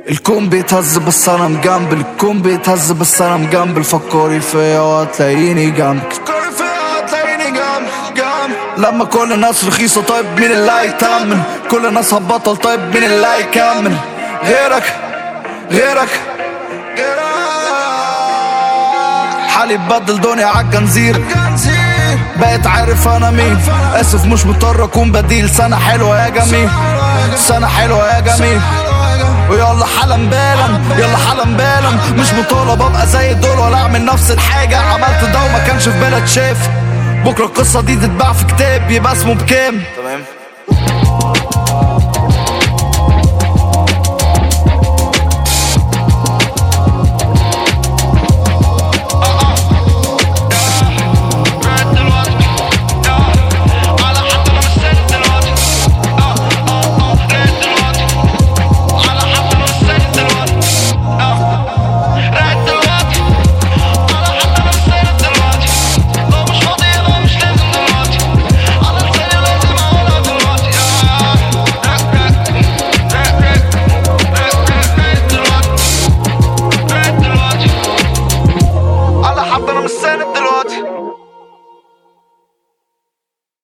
الكون بيتهز بس انا مجنبل الكون بيتهز بس انا مجنبل فكري فيا وهتلاقيني جنبك فكري فيا وهتلاقيني جنب جنب لما كل الناس رخيصة طيب مين اللي هيتمن كل الناس هتبطل طيب مين اللي هيكمل غيرك غيرك حالي اتبدل دنيا عالجنزير بقيت عارف انا مين اسف مش مضطر اكون بديل سنة حلوة يا جميل سنة حلوة يا جميل ويلا حالا بالا يلا حالا بالا مش مطالب ابقى زي دول ولا اعمل نفس الحاجة عملت ده وما كانش في بالك شاف بكرة القصة دي تتباع في كتاب يبقى اسمه بكام تمام